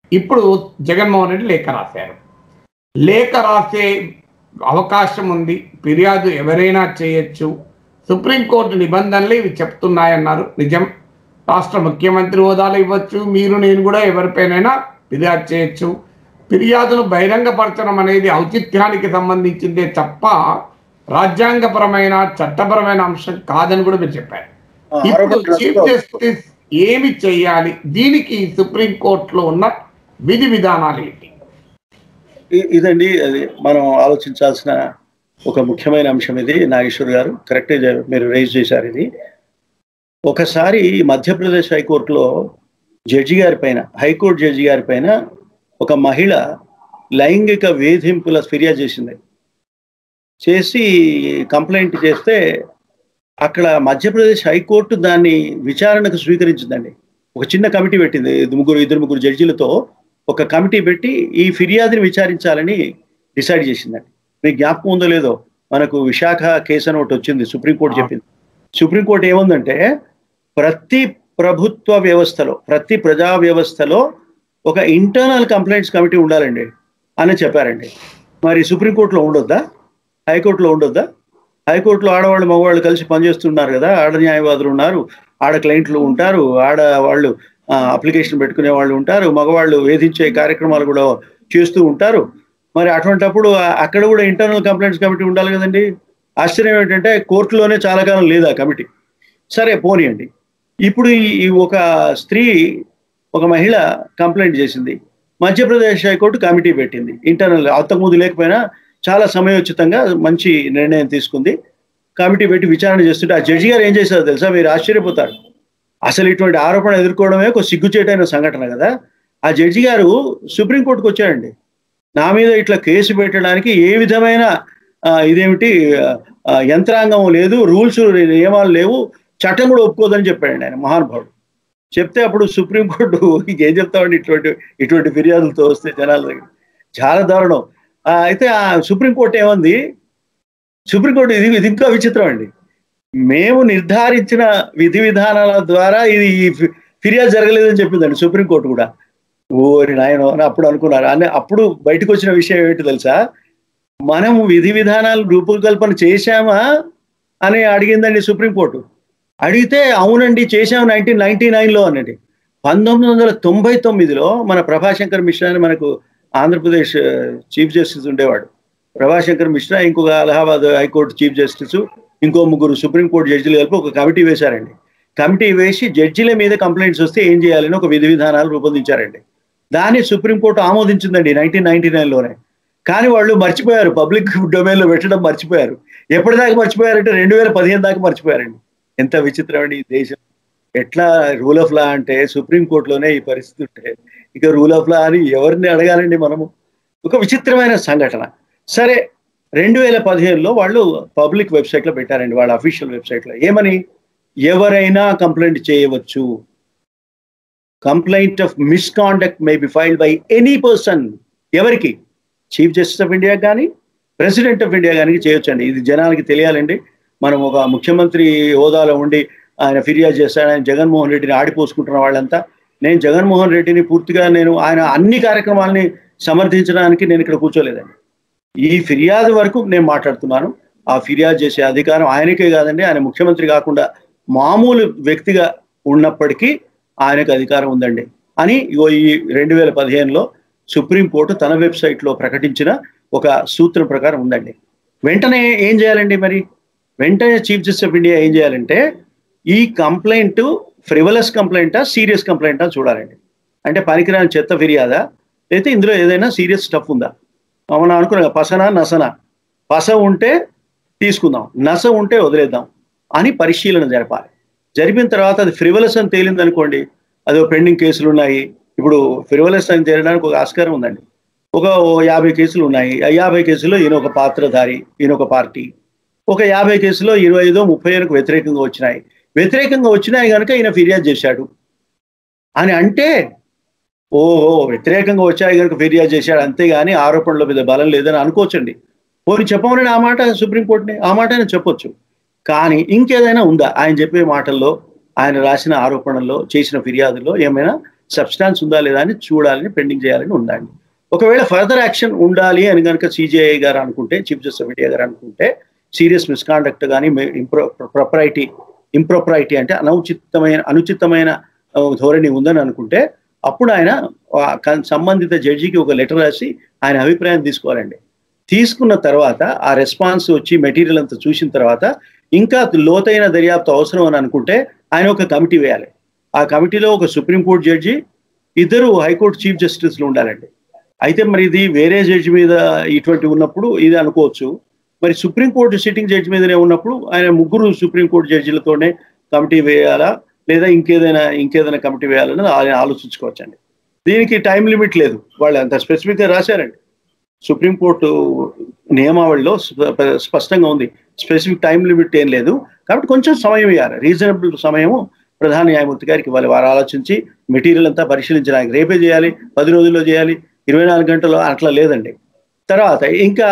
ఇప్పుడు జగన్మోహన్ రెడ్డి లేఖ రాశారు లేఖ రాసే అవకాశం ఉంది ఫిర్యాదు ఎవరైనా చేయొచ్చు సుప్రీంకోర్టు నిబంధనలు ఇవి చెప్తున్నాయన్నారు నిజం రాష్ట్ర ముఖ్యమంత్రి హోదాలో ఇవ్వచ్చు మీరు నేను కూడా ఎవరిపైనైనా ఫిర్యాదు చేయొచ్చు ఫిర్యాదును బహిరంగపరచడం అనేది ఔచిత్యానికి సంబంధించిందే తప్ప రాజ్యాంగపరమైన చట్టపరమైన అంశం కాదని కూడా మీరు చెప్పారు ఇప్పుడు చీఫ్ జస్టిస్ ఏమి చేయాలి దీనికి సుప్రీంకోర్టులో ఉన్న విధి విధానాలు ఏంటి ఇ- ఇదండి అది మనం ఆలోచించాల్సిన ఒక ముఖ్యమైన అంశం ఇది నాగేశ్వర్ గారు కరెక్టే జ- మీరు రైజ్ చేశారు ఇది ఒకసారి మధ్యప్రదేశ్ హైకోర్టులో జడ్జి గారి పైన హైకోర్టు జడ్జి గారి పైన ఒక మహిళ లైంగిక వేధింపుల ఫిర్యాదు చేసింది చేసి కంప్లైంట్ చేస్తే అక్కడ మధ్యప్రదేశ్ హైకోర్టు దాన్ని విచారణకు స్వీకరించిందండి ఒక చిన్న కమిటీ పెట్టింది ఇది ముగ్గురు ఇద్దరు ముగ్గురు జడ్జిలతో ఒక కమిటీ పెట్టి ఈ ఫిర్యాదుని విచారించాలని డిసైడ్ చేసిందండి మీకు జ్ఞాపకం ఉందో లేదో మనకు విశాఖ కేసు అని ఒకటి వచ్చింది సుప్రీంకోర్టు చెప్పింది సుప్రీంకోర్టు ఏముందంటే ప్రతి ప్రభుత్వ వ్యవస్థలో ప్రతి ప్రజా వ్యవస్థలో ఒక ఇంటర్నల్ కంప్లైంట్స్ కమిటీ ఉండాలండి అని చెప్పారండి మరి సుప్రీంకోర్టులో ఉండొద్దా హైకోర్టులో ఉండొద్దా హైకోర్టులో ఆడవాళ్ళు మగవాళ్ళు కలిసి పనిచేస్తున్నారు కదా ఆడ న్యాయవాదులు ఉన్నారు ఆడ క్లయింట్లు ఉంటారు ఆడ వాళ్ళు అప్లికేషన్ పెట్టుకునే వాళ్ళు ఉంటారు మగవాళ్ళు వేధించే కార్యక్రమాలు కూడా చేస్తూ ఉంటారు మరి అటువంటప్పుడు ఆ- అక్కడ కూడా ఇంటర్నల్ కంప్లైంట్స్ కమిటీ ఉండాలి కదండి ఆశ్చర్యం ఏంటంటే కోర్టులోనే చాలా కాలం లేదు ఆ కమిటీ సరే పోనీయండి ఇప్పుడు ఈ ఈ ఒక స్త్రీ ఒక మహిళ కంప్లైంట్ చేసింది మధ్యప్రదేశ్ హైకోర్టు కమిటీ పెట్టింది ఇంటర్నల్ అంతకుముందు లేకపోయినా చాలా సమయోచితంగా మంచి నిర్ణయం తీసుకుంది కమిటీ పెట్టి విచారణ చేస్తుంటే ఆ జడ్జి గారు ఏం చేశారో తెలుసా మీరు ఆశ్చర్యపోతారు అసలు ఇటువంటి ఆరోపణ ఎదుర్కోవడమే ఒక సిగ్గుచేటైన సంఘటన కదా ఆ జడ్జి గారు సుప్రీంకోర్టుకు వచ్చారండి నా మీద ఇట్లా కేసు పెట్టడానికి ఏ విధమైన ఆ, ఇదేమిటి ఆ, యంత్రాంగం లేదు రూల్స్ నియమాలు లేవు చట్టం కూడా ఒప్పుకోదని చెప్పాడండి ఆయన మహానుభావుడు చెప్తే అప్పుడు సుప్రీంకోర్టు ఇంకేం చెప్తామండి ఇటువంటి ఇటువంటి ఫిర్యాదులతో వస్తే జనాల దగ్గర చాలా దారుణం ఆ, అయితే ఆ సుప్రీంకోర్టు ఏమంది సుప్రీంకోర్టు ఇది ఇది ఇంకా విచిత్రం అండి మేము నిర్ధారించిన విధి విధానాల ద్వారా ఇది ఈ ఫి- ఫిర్యాదు జరగలేదని చెప్పిందండి సుప్రీంకోర్టు కూడా ఓరి నాయన అని అప్పుడు అనుకున్నారు అని అప్పుడు బయటకు వచ్చిన విషయం ఏంటి తెలుసా మనం విధి విధానాలు రూపకల్పన చేశామా అని అడిగిందండి సుప్రీంకోర్టు అడిగితే అవునండి చేశాం నైన్టీన్ నైన్టీ నైన్లో అనండి పంతొమ్మిది వందల తొంభై తొమ్మిదిలో మన ప్రభాశంకర్ మిశ్రా అని మనకు ఆంధ్రప్రదేశ్ చీఫ్ జస్టిస్ ఉండేవాడు ప్రభాశంకర్ మిశ్రా ఇంకొక అలహాబాద్ హైకోర్టు చీఫ్ జస్టిస్ ఇంకో ముగ్గురు సుప్రీంకోర్టు జడ్జిలు కలిపి ఒక కమిటీ వేశారండి కమిటీ వేసి జడ్జిల మీద కంప్లైంట్స్ వస్తే ఏం చేయాలని ఒక విధి విధానాలు రూపొందించారండి దాన్ని సుప్రీంకోర్టు ఆమోదించిందండి నైన్టీన్ నైన్టీ నైన్లోనే కానీ వాళ్ళు మర్చిపోయారు పబ్లిక్ డొమైన్లో పెట్టడం మర్చిపోయారు ఎప్పటిదాకా మర్చిపోయారంటే రెండు వేల పదిహేను దాకా మర్చిపోయారండి ఎంత విచిత్రం అండి ఈ దేశం ఎట్లా రూల్ ఆఫ్ లా అంటే సుప్రీంకోర్టులోనే ఈ పరిస్థితి ఉంటే ఇక రూల్ ఆఫ్ లా అని ఎవరిని అడగాలండి మనము ఒక విచిత్రమైన సంఘటన సరే రెండు వేల పదిహేనులో వాళ్ళు పబ్లిక్ వెబ్సైట్లో పెట్టారండి వాళ్ళ అఫీషియల్ వెబ్సైట్లో ఏమని ఎవరైనా కంప్లైంట్ చేయవచ్చు complaint of misconduct may be filed by any person ఎవరికి చీఫ్ జస్టిస్ ఆఫ్ ఇండియా కానీ ప్రెసిడెంట్ ఆఫ్ ఇండియా కానీ చేయొచ్చండి ఇది జనానికి తెలియాలండి మనం ఒక ముఖ్యమంత్రి హోదాలో ఉండి ఆయన ఫిర్యాదు చేస్తాడు ఆయన జగన్మోహన్ రెడ్డిని ఆడిపోసుకుంటున్న వాళ్ళంతా నేను జగన్మోహన్ రెడ్డిని పూర్తిగా నేను ఆయన అన్ని కార్యక్రమాలని సమర్థించడానికి నేను ఇక్కడ కూర్చోలేదండి ఈ ఫిర్యాదు వరకు నేను మాట్లాడుతున్నాను ఆ ఫిర్యాదు చేసే అధికారం ఆయనకే కాదండి ఆయన ముఖ్యమంత్రి కాకుండా మామూలు వ్యక్తిగా ఉన్నప్పటికీ ఆయనకు అధికారం ఉందండి అని ఇగో ఈ రెండు వేల పదిహేనులో సుప్రీంకోర్టు తన వెబ్సైట్లో ప్రకటించిన ఒక సూత్రం ప్రకారం ఉందండి వెంటనే ఏం చేయాలండి మరి వెంటనే చీఫ్ జస్టిస్ ఆఫ్ ఇండియా ఏం చేయాలంటే ఈ కంప్లైంట్ ఫ్రివలస్ కంప్లైంటా సీరియస్ కంప్లైంటా చూడాలండి అంటే పనికిరాని చెత్త ఫిర్యాదా అయితే ఇందులో ఏదైనా సీరియస్ స్టఫ్ ఉందా మనం అనుకున్నా పసనా నసనా పస ఉంటే తీసుకుందాం నస ఉంటే వదిలేద్దాం అని పరిశీలన జరపాలి జరిపిన తర్వాత అది ఫ్రివలస్ అని తేలింది అనుకోండి అదో పెండింగ్ కేసులు ఉన్నాయి ఇప్పుడు ఫ్రివలస్ అని తేలడానికి ఒక ఆస్కారం ఉందండి ఒక ఓ యాభై కేసులు ఉన్నాయి ఆ యాభై కేసుల్లో ఈయన ఒక పాత్రధారి ఈయన ఒక పార్టీ ఒక యాభై కేసులో ఇరవై ఐదో ముప్పై ఐదుకు వ్యతిరేకంగా వచ్చినాయి వ్యతిరేకంగా వచ్చినాయి కనుక ఈయన ఫిర్యాదు చేశాడు అని అంటే ఓహో వ్యతిరేకంగా వచ్చాయి కనుక ఫిర్యాదు చేశాడు అంతేగాని ఆరోపణల మీద బలం లేదని అనుకోవచ్చండి పోనీ చెప్పమని ఆ మాట సుప్రీంకోర్టుని ఆ మాట ఆయన చెప్పొచ్చు కానీ ఇంకేదైనా ఉందా ఆయన చెప్పే మాటల్లో ఆయన రాసిన ఆరోపణల్లో చేసిన ఫిర్యాదుల్లో ఏమైనా సబ్స్టాన్స్ ఉందా లేదా అని చూడాలని పెండింగ్ చేయాలని ఉందండి ఒకవేళ ఫర్దర్ యాక్షన్ ఉండాలి అని కనుక సిజిఐ గారు అనుకుంటే చీఫ్ జస్టిస్ ఆఫ్ ఇండియా గారు అనుకుంటే సీరియస్ మిస్కాండక్ట్ కానీ ఇంప్రో ప్రొపరైటీ ఇంప్రొపరైటీ అంటే అనౌచితమైన అనుచితమైన ఆ, ధోరణి ఉందని అనుకుంటే అప్పుడు ఆయన ఆ కన్- సంబంధిత జడ్జికి ఒక లెటర్ రాసి ఆయన అభిప్రాయం తీసుకోవాలండి తీసుకున్న తర్వాత ఆ రెస్పాన్స్ వచ్చి మెటీరియల్ అంతా చూసిన తర్వాత ఇంకా లోతైన దర్యాప్తు అవసరం అని అనుకుంటే ఆయన ఒక కమిటీ వేయాలి ఆ కమిటీలో ఒక సుప్రీంకోర్టు జడ్జి ఇద్దరు హైకోర్టు చీఫ్ జస్టిస్లు ఉండాలండి అయితే మరి ఇది వేరే జడ్జి మీద ఇటువంటి ఉన్నప్పుడు ఇది అనుకోవచ్చు మరి సుప్రీంకోర్టు సిట్టింగ్ జడ్జి మీదనే ఉన్నప్పుడు ఆయన ముగ్గురు సుప్రీంకోర్టు జడ్జిలతోనే కమిటీ వేయాలా లేదా ఇంకేదైనా ఇంకేదైనా కమిటీ వేయాలని ఆయన ఆలోచించుకోవచ్చండి దీనికి టైం లిమిట్ లేదు వాళ్ళు అంత స్పెసిఫిక్గా రాశారండి సుప్రీంకోర్టు నియమావళిలో స్ప- స్పష్టంగా ఉంది స్పెసిఫిక్ టైం లిమిట్ ఏం లేదు కాబట్టి కొంచెం సమయం ఇవ్వాలి రీజనబుల్ సమయము ప్రధాన న్యాయమూర్తి గారికి వాళ్ళు వారు ఆలోచించి మెటీరియల్ అంతా పరిశీలించడానికి రేపే చేయాలి పది రోజుల్లో చేయాలి ఇరవై నాలుగు గంటల్లో అట్లా లేదండి తర్వాత ఇంకా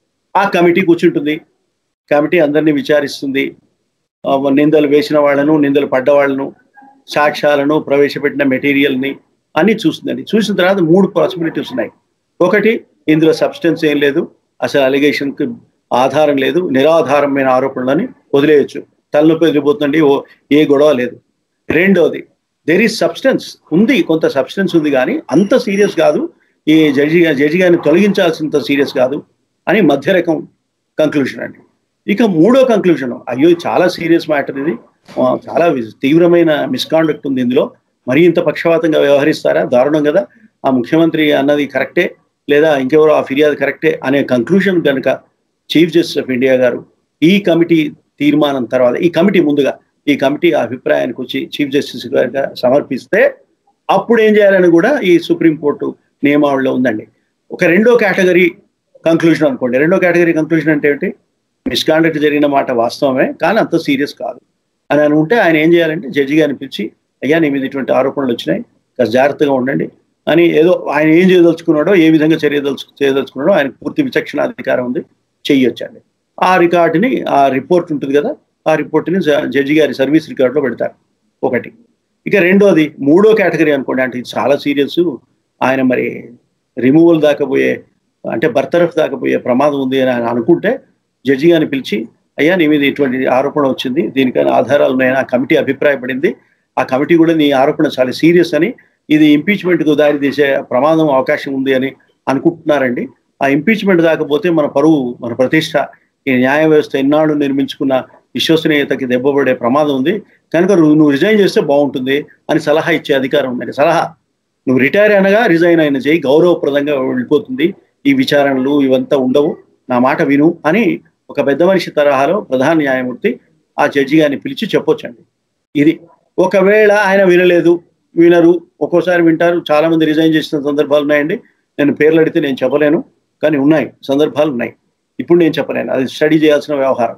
ఆ కమిటీ కూర్చుంటుంది కమిటీ అందరినీ విచారిస్తుంది ఆ, నిందలు వేసిన వాళ్ళను నిందలు పడ్డ వాళ్ళను సాక్ష్యాలను ప్రవేశపెట్టిన మెటీరియల్ని అన్ని చూస్తుందండి చూసిన తర్వాత మూడు పాసిబిలిటీస్ ఉన్నాయి ఒకటి ఇందులో సబ్స్టెన్స్ ఏం లేదు అసలు అలిగేషన్కి ఆధారం లేదు నిరాధారమైన ఆరోపణలని వదిలేయచ్చు తలనొప్పి వదిలిపోతుందండి ఓ ఏ గొడవ లేదు రెండోది దెర్ ఈస్ సబ్స్టెన్స్ ఉంది కొంత సబ్స్టెన్స్ ఉంది కానీ అంత సీరియస్ కాదు ఈ జడ్జి గా- జడ్జి గారిని తొలగించాల్సినంత సీరియస్ కాదు అని మధ్య రకం కంక్లూషన్ అండి ఇక మూడో కంక్లూషన్ అయ్యో ఇది చాలా సీరియస్ మ్యాటర్ ఇది ఆ, చాలా వి- తీవ్రమైన మిస్కాండక్ట్ ఉంది ఇందులో మరీ ఇంత పక్షపాతంగా వ్యవహరిస్తారా దారుణం కదా ఆ ముఖ్యమంత్రి అన్నది కరెక్టే లేదా ఇంకెవరో ఆ ఫిర్యాదు కరెక్టే అనే కంక్లూషన్ కనుక చీఫ్ జస్టిస్ ఆఫ్ ఇండియా గారు ఈ కమిటీ తీర్మానం తర్వాత ఈ కమిటీ ముందుగా ఈ కమిటీ అభిప్రాయానికి వచ్చి చీఫ్ జస్టిస్ గారిగా సమర్పిస్తే అప్పుడు ఏం చేయాలని కూడా ఈ సుప్రీంకోర్టు నియమావళిలో ఉందండి ఒక రెండో కేటగిరీ కంక్లూజన్ అనుకోండి రెండో కేటగిరీ కంక్లూజన్ అంటే ఏంటి మిస్కాండక్ట్ జరిగిన మాట వాస్తవమే కానీ అంత సీరియస్ కాదు అని అనుకుంటే ఆయన ఏం చేయాలంటే జడ్జి గారిని పిలిచి అయ్యా నీ మీద ఇటువంటి ఆరోపణలు వచ్చినాయి కాస్త జాగ్రత్తగా ఉండండి అని ఏదో ఆయన ఏం చేయదలుచుకున్నాడో ఏ విధంగా చర్యదలుచు చేయదలుచుకున్నాడో ఆయన పూర్తి విచక్షణ అధికారం ఉంది చెయ్యొచ్చండి ఆ రికార్డుని ఆ రిపోర్ట్ ఉంటుంది కదా ఆ రిపోర్ట్ని జ- జడ్జి గారి సర్వీస్ రికార్డులో పెడతారు ఒకటి ఇక రెండోది మూడో కేటగిరీ అనుకోండి అంటే ఇది చాలా సీరియస్ ఆయన మరి రిమూవల్ దాకా పోయే అంటే బర్తరఫ్ దాకా పోయే ప్రమాదం ఉంది అని ఆయన అనుకుంటే జడ్జి గారిని పిలిచి అయ్యా నీ మీద ఇటువంటి ఆరోపణ వచ్చింది దీనికైనా ఆధారాలు ఉన్నాయని ఆ కమిటీ అభిప్రాయపడింది ఆ కమిటీ కూడా నీ ఆరోపణ చాలా సీరియస్ అని ఇది ఇంపీచ్మెంట్కు దారి తీసే ప్రమాదం అవకాశం ఉంది అని అనుకుంటున్నారండి ఆ ఇంపీచ్మెంట్ దాకపోతే మన పరువు మన ప్రతిష్ట ఈ న్యాయ వ్యవస్థ ఎన్నాళ్ళు నిర్మించుకున్న విశ్వసనీయతకి దెబ్బపడే ప్రమాదం ఉంది కనుక నువ్వు నువ్వు రిజైన్ చేస్తే బాగుంటుంది అని సలహా ఇచ్చే అధికారం ఉందండి సలహా నువ్వు రిటైర్ అనగా రిజైన్ అయిన చేయి గౌరవప్రదంగా వెళ్ళిపోతుంది ఈ విచారణలు ఇవంతా ఉండవు నా మాట విను అని ఒక పెద్ద మనిషి తరహాలో ప్రధాన న్యాయమూర్తి ఆ జడ్జి గారిని పిలిచి చెప్పొచ్చండి ఇది ఒకవేళ ఆయన వినలేదు వినరు ఒక్కోసారి వింటారు చాలా మంది రిజైన్ చేసిన సందర్భాలు ఉన్నాయండి నేను పేర్లు అడిగితే నేను చెప్పలేను కానీ ఉన్నాయి సందర్భాలు ఉన్నాయి ఇప్పుడు నేను చెప్పలేను అది స్టడీ చేయాల్సిన వ్యవహారం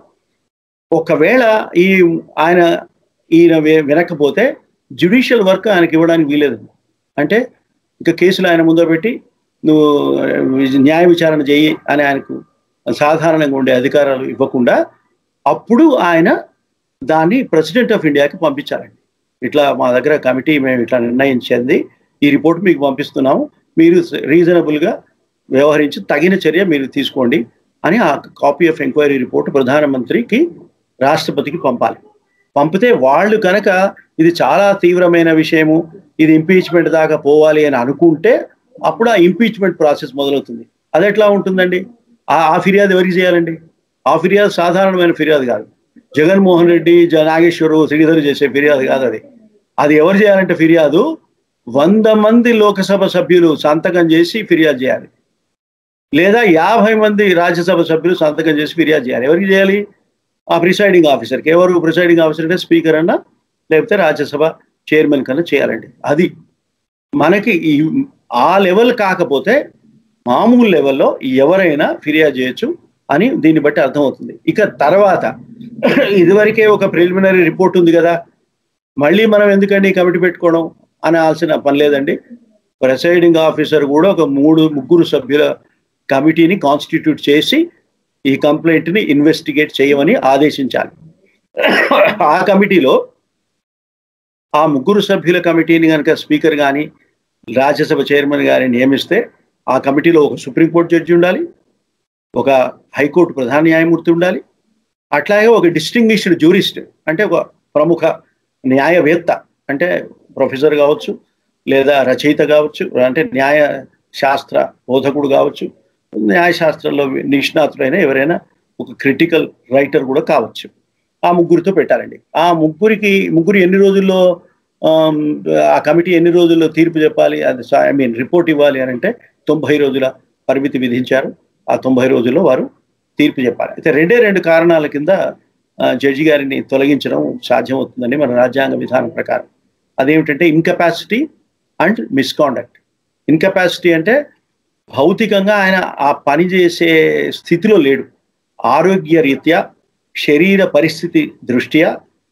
ఒకవేళ ఈ ఆయన ఈయన వి- వినకపోతే జ్యుడిషియల్ వర్క్ ఆయనకి ఇవ్వడానికి వీలేదు అంటే ఇంకా కేసులు ఆయన ముందర పెట్టి నువ్వు ఆ, న్యాయ విచారణ చేయి అని ఆయనకు సాధారణంగా ఉండే అధికారాలు ఇవ్వకుండా అప్పుడు ఆయన దాన్ని ప్రెసిడెంట్ ఆఫ్ ఇండియాకి పంపించాలండి ఇట్లా మా దగ్గర కమిటీ మేము ఇట్లా నిర్ణయించింది ఈ రిపోర్ట్ మీకు పంపిస్తున్నాము మీరు రీజనబుల్గా వ్యవహరించి తగిన చర్య మీరు తీసుకోండి అని ఆ కాపీ ఆఫ్ ఎంక్వైరీ రిపోర్ట్ ప్రధానమంత్రికి రాష్ట్రపతికి పంపాలి పంపితే వాళ్ళు కనుక ఇది చాలా తీవ్రమైన విషయము ఇది ఇంపీచ్మెంట్ దాకా పోవాలి అని అనుకుంటే అప్పుడు ఆ ఇంపీచ్మెంట్ ప్రాసెస్ మొదలవుతుంది అది ఎట్లా ఉంటుందండి ఆ ఆ ఫిర్యాదు ఎవరికి చేయాలండి ఆ ఫిర్యాదు సాధారణమైన ఫిర్యాదు కాదు జగన్మోహన్ రెడ్డి జ- నాగేశ్వరు శ్రీధర్ చేసే ఫిర్యాదు కాదు అది అది ఎవరు చేయాలంటే ఫిర్యాదు వంద మంది లోకసభ సభ్యులు సంతకం చేసి ఫిర్యాదు చేయాలి లేదా యాభై మంది రాజ్యసభ సభ్యులు సంతకం చేసి ఫిర్యాదు చేయాలి ఎవరికి చేయాలి ఆ ప్రిసైడింగ్ ఆఫీసర్కి ఎవరు ప్రిసైడింగ్ ఆఫీసర్ అంటే స్పీకర్ అన్నా లేకపోతే రాజ్యసభ చైర్మన్ కన్నా చేయాలండి అది మనకి ఈ ఆ లెవెల్ కాకపోతే మామూలు లెవెల్లో ఎవరైనా ఫిర్యాదు చేయొచ్చు అని దీన్ని బట్టి అర్థమవుతుంది ఇక తర్వాత ఇదివరకే ఒక ప్రిలిమినరీ రిపోర్ట్ ఉంది కదా మళ్ళీ మనం ఎందుకండి ఈ కమిటీ పెట్టుకోవడం అనాల్సిన పని లేదండి ప్రిసైడింగ్ ఆఫీసర్ కూడా ఒక మూడు ముగ్గురు సభ్యుల కమిటీని కాన్స్టిట్యూట్ చేసి ఈ కంప్లైంట్ని ఇన్వెస్టిగేట్ చేయమని ఆదేశించాలి ఆ కమిటీలో ఆ ముగ్గురు సభ్యుల కమిటీని కనుక స్పీకర్ కానీ రాజ్యసభ చైర్మన్ గారిని నియమిస్తే ఆ కమిటీలో ఒక సుప్రీంకోర్టు జడ్జి ఉండాలి ఒక హైకోర్టు ప్రధాన న్యాయమూర్తి ఉండాలి అట్లాగే ఒక డిస్టింగ్విష్డ్ జూరిస్ట్ అంటే ఒక ప్రముఖ న్యాయవేత్త అంటే ప్రొఫెసర్ కావచ్చు లేదా రచయిత కావచ్చు అంటే న్యాయ శాస్త్ర బోధకుడు కావచ్చు న్యాయశాస్త్రంలో నిష్ణాతుడైన ఎవరైనా ఒక క్రిటికల్ రైటర్ కూడా కావచ్చు ఆ ముగ్గురితో పెట్టాలండి ఆ ముగ్గురికి ముగ్గురు ఎన్ని రోజుల్లో ఆమ్, ఆ కమిటీ ఎన్ని రోజుల్లో తీర్పు చెప్పాలి అది ఐ మీన్ రిపోర్ట్ ఇవ్వాలి అని అంటే తొంభై రోజుల పరిమితి విధించారు ఆ తొంభై రోజుల్లో వారు తీర్పు చెప్పాలి అయితే రెండే రెండు కారణాల కింద ఆ, జడ్జి గారిని తొలగించడం సాధ్యమవుతుందని మన రాజ్యాంగ విధానం ప్రకారం అదేమిటంటే ఇన్కెపాసిటీ అండ్ మిస్కాండక్ట్ ఇన్కెపాసిటీ అంటే భౌతికంగా ఆయన ఆ పని చేసే స్థితిలో లేడు ఆరోగ్య రీత్యా శరీర పరిస్థితి దృష్ట్యా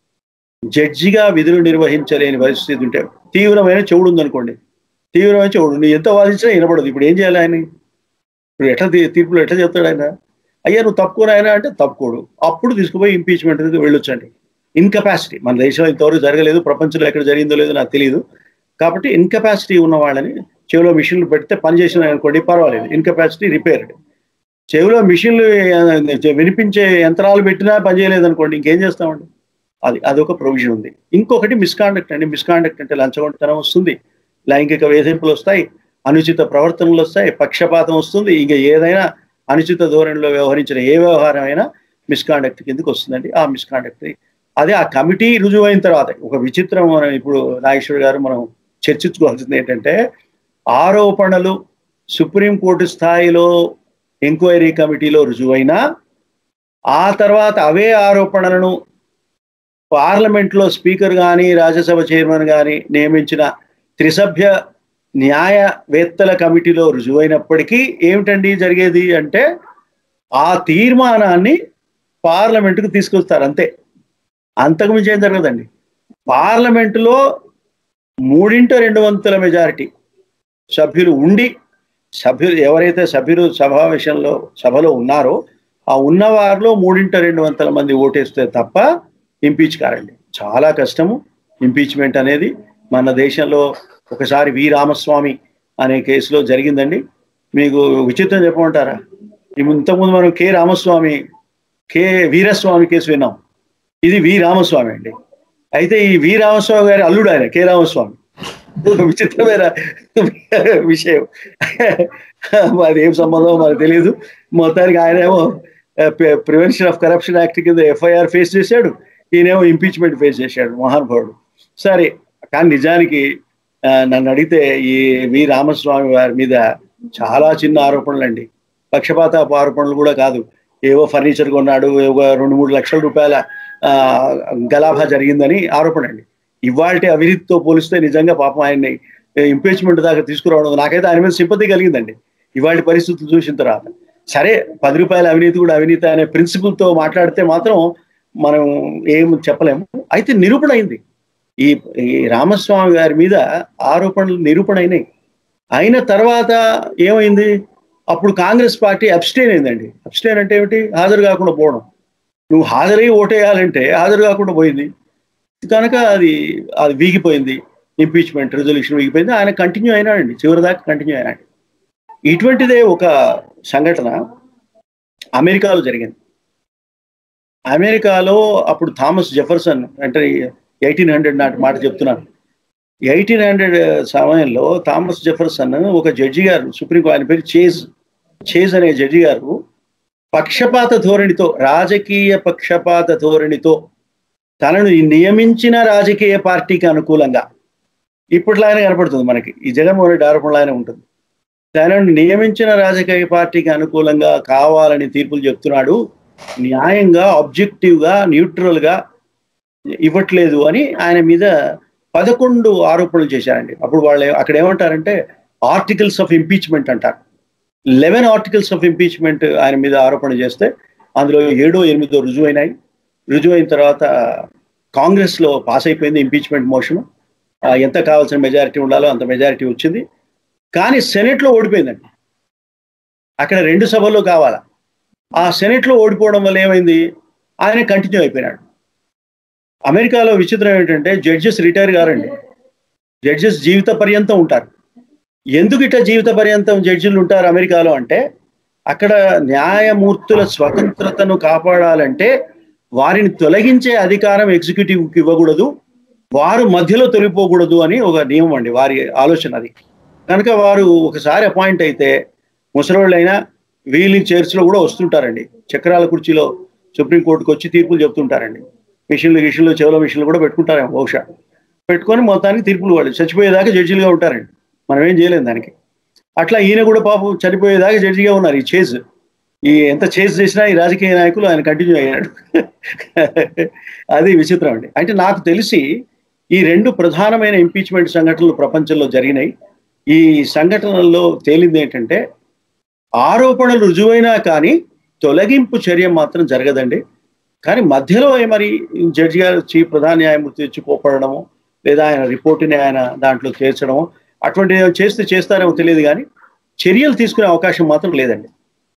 జడ్జిగా విధులు నిర్వహించలేని పరిస్థితి ఉంటే తీవ్రమైన చెవుడు ఉందనుకోండి తీవ్రమైన చెవుడు నువ్వు ఎంత వాదించినా వినపడదు ఇప్పుడు ఏం చేయాలి ఆయన ఇప్పుడు ఎట్లా తీ- తీర్పులు ఎట్లా చెప్తాడు ఆయన అయ్యా నువ్వు తప్పుకోను ఆయన అంటే తప్పుకోడు అప్పుడు తీసుకుపోయి ఇంపీచ్మెంట్ వెళ్ళొచ్చండి ఇన్కెపాసిటీ మన దేశంలో ఇంతవరకు జరగలేదు ప్రపంచంలో ఎక్కడ జరిగిందో లేదో నాకు తెలియదు కాబట్టి ఇన్కెపాసిటీ ఉన్న వాళ్ళని చెవిలో మిషన్లు పెడితే పని చేసిన అనుకోండి పర్వాలేదు ఇన్కెపాసిటీ రిపేర్డ్ చెవిలో మిషన్లు ఆ, వినిపించే యంత్రాలు పెట్టినా పని చేయలేదు అనుకోండి ఇంకేం చేస్తామండి అది అదొక ప్రొవిజన్ ఉంది ఇంకొకటి మిస్కాండక్ట్ అండి మిస్కాండక్ట్ అంటే లంచగొంటతనం వస్తుంది లైంగిక వేధింపులు వస్తాయి అనుచిత ప్రవర్తనలు వస్తాయి పక్షపాతం వస్తుంది ఇంకా ఏదైనా అనుచిత ధోరణిలో వ్యవహరించిన ఏ వ్యవహారం అయినా మిస్కాండక్ట్ కిందకి వస్తుందండి ఆ మిస్కాండక్ట్ అదే ఆ కమిటీ రుజువైన తర్వాత ఒక విచిత్రం మనం ఇప్పుడు నాగేశ్వర్ గారు మనం చర్చించుకోవాల్సింది ఏంటంటే ఆరోపణలు సుప్రీంకోర్టు స్థాయిలో ఎంక్వైరీ కమిటీలో రుజువైనా ఆ తర్వాత అవే ఆరోపణలను పార్లమెంట్లో స్పీకర్ కానీ రాజ్యసభ చైర్మన్ కానీ నియమించిన త్రిసభ్య న్యాయవేత్తల కమిటీలో రుజువైనప్పటికీ ఏమిటండి జరిగేది అంటే ఆ తీర్మానాన్ని పార్లమెంటుకు తీసుకొస్తారు అంతే అంతకు మించి ఏం జరగదండి పార్లమెంటులో మూడింట రెండు వంతుల మెజారిటీ సభ్యులు ఉండి సభ్యులు ఎవరైతే సభ్యులు సమావేశంలో సభలో ఉన్నారో ఆ ఉన్న వారిలో మూడింట రెండు వందల మంది ఓటేస్తే తప్ప ఇంపీచ్ కారండి చాలా కష్టము ఇంపీచ్మెంట్ అనేది మన దేశంలో ఒకసారి వి రామస్వామి అనే కేసులో జరిగిందండి మీకు విచిత్రం చెప్పమంటారా ఇంతకుముందు మనం K Ramaswami K Veeraswami case విన్నాం ఇది వి రామస్వామి అండి అయితే ఈ వి రామస్వామి గారి అల్లుడు ఆయన కె రామస్వామి విచిత్రమైన విషయం మరి ఏం సంబంధం మనకు తెలియదు మొత్తానికి ఆయన ఏమో ప్రివెన్షన్ ఆఫ్ కరప్షన్ యాక్ట్ కింద ఎఫ్ఐఆర్ ఫేస్ చేశాడు ఈయనేమో ఇంపీచ్మెంట్ ఫేస్ చేశాడు మహానుభావుడు సరే కానీ నిజానికి ఆ, నన్ను అడిగితే ఈ వి రామస్వామి వారి మీద చాలా చిన్న ఆరోపణలు అండి పక్షపాత ఆరోపణలు కూడా కాదు ఏవో ఫర్నిచర్ కొన్నాడు ఏవో రెండు మూడు లక్షల రూపాయల ఆ, గలాభా జరిగిందని ఆరోపణ అండి ఇవాళ అవినీతితో పోలిస్తే నిజంగా పాపం ఆయన్ని ఇంపీచ్మెంట్ దాకా తీసుకురావడం నాకైతే ఆయన మీద సింపతి కలిగిందండి ఇవాళ పరిస్థితులు చూసిన తర్వాత సరే పది రూపాయల అవినీతి కూడా అవినీతి అనే principle తో మాట్లాడితే మాత్రం మనం ఏం చెప్పలేము అయితే నిరూపణ అయింది ఈ ఈ రామస్వామి గారి మీద ఆరోపణలు నిరూపణ అయినాయి అయిన తర్వాత ఏమైంది అప్పుడు కాంగ్రెస్ పార్టీ అబ్స్టైన్ అయిందండి అబ్స్టైన్ అంటే ఏమిటి హాజరు కాకుండా పోవడం నువ్వు హాజరై ఓటేయాలంటే హాజరు కాకుండా పోయింది కనుక అది అది వీగిపోయింది ఇంపీచ్మెంట్ రెజల్యూషన్ వీగిపోయింది ఆయన కంటిన్యూ అయినాడండి చివరి దాకా కంటిన్యూ అయినాడు ఇటువంటిదే ఒక సంఘటన అమెరికాలో జరిగింది అమెరికాలో అప్పుడు థామస్ జెఫర్సన్ అంటే ఎయిటీన్ హండ్రెడ్ నాటి మాట చెప్తున్నాను ఎయిటీన్ హండ్రెడ్ సమయంలో థామస్ జెఫర్సన్ ఒక జడ్జి గారు సుప్రీం ఆయన పేరు చేజ్ చేజ్ అనే జడ్జి గారు పక్షపాత ధోరణితో రాజకీయ పక్షపాత ధోరణితో తనను నియమించిన రాజకీయ పార్టీకి అనుకూలంగా ఇప్పట్లానే కనపడుతుంది మనకి ఈ జగన్మోహన్ రెడ్డి ఆరోపణలానే ఉంటుంది తనను నియమించిన రాజకీయ పార్టీకి అనుకూలంగా కావాలని తీర్పులు చెప్తున్నాడు న్యాయంగా ఆబ్జెక్టివ్గా న్యూట్రల్గా ఇవ్వట్లేదు అని ఆయన మీద పదకొండు ఆరోపణలు చేశారండి అప్పుడు వాళ్ళు అక్కడ ఏమంటారంటే ఆర్టికల్స్ ఆఫ్ ఇంపీచ్మెంట్ అంటారు లెవెన్ ఆర్టికల్స్ ఆఫ్ ఇంపీచ్మెంట్ ఆయన మీద ఆరోపణ చేస్తే అందులో ఏడో ఎనిమిదో రుజువైనాయి రుజువైన తర్వాత కాంగ్రెస్లో పాస్ అయిపోయింది ఇంపీచ్మెంట్ మోషన్ ఎంత కావాల్సిన మెజారిటీ ఉండాలో అంత మెజారిటీ వచ్చింది కానీ సెనెట్లో ఓడిపోయిందండి అక్కడ రెండు సభల్లో కావాలా ఆ సెనెట్లో ఓడిపోవడం వల్ల ఏమైంది ఆయన కంటిన్యూ అయిపోయినాడు అమెరికాలో విచిత్రం ఏంటంటే జడ్జెస్ రిటైర్ కారండి జడ్జెస్ జీవిత పర్యంతం ఉంటారు ఎందుకు ఇట్లా జీవిత పర్యంతం జడ్జిలు ఉంటారు అమెరికాలో అంటే అక్కడ న్యాయమూర్తుల స్వతంత్రతను కాపాడాలంటే వారిని తొలగించే అధికారం ఎగ్జిక్యూటివ్కి ఇవ్వకూడదు వారు మధ్యలో తొలిపోకూడదు అని ఒక నియమం అండి వారి ఆలోచన అది కనుక వారు ఒకసారి అపాయింట్ అయితే ముసలోళ్ళైనా వీలింగ్ చైర్స్లో కూడా వస్తుంటారండి చక్రాల కుర్చీలో సుప్రీంకోర్టుకు వచ్చి తీర్పులు చెప్తుంటారండి మిషన్లు గిషన్లు చెవుల మిషన్లు కూడా పెట్టుకుంటారేమో బహుశా పెట్టుకొని మొత్తానికి తీర్పులు వాళ్ళు చచ్చిపోయేదాకా జడ్జిలుగా ఉంటారండి మనం ఏం చేయలేం దానికి అట్లా ఈయన కూడా పాపం చనిపోయేదాకా జడ్జిగా ఉన్నారు ఈ చేజ్ ఈ ఎంత చేజ్ చేసినా ఈ రాజకీయ నాయకులు ఆయన కంటిన్యూ అయ్యాడు అది విచిత్రం అండి అంటే నాకు తెలిసి ఈ రెండు ప్రధానమైన ఇంపీచ్మెంట్ సంఘటనలు ప్రపంచంలో జరిగినాయి ఈ సంఘటనల్లో తేలింది ఏంటంటే ఆరోపణలు రుజువైనా కానీ తొలగింపు చర్య మాత్రం జరగదండి కానీ మధ్యలో మరి జడ్జి గారు చీఫ్ ప్రధాన న్యాయమూర్తి వచ్చి కోపడము లేదా ఆయన రిపోర్టుని ఆయన దాంట్లో చేర్చడము అటువంటి చేస్తే చేస్తారేమో తెలియదు కానీ చర్యలు తీసుకునే అవకాశం మాత్రం లేదండి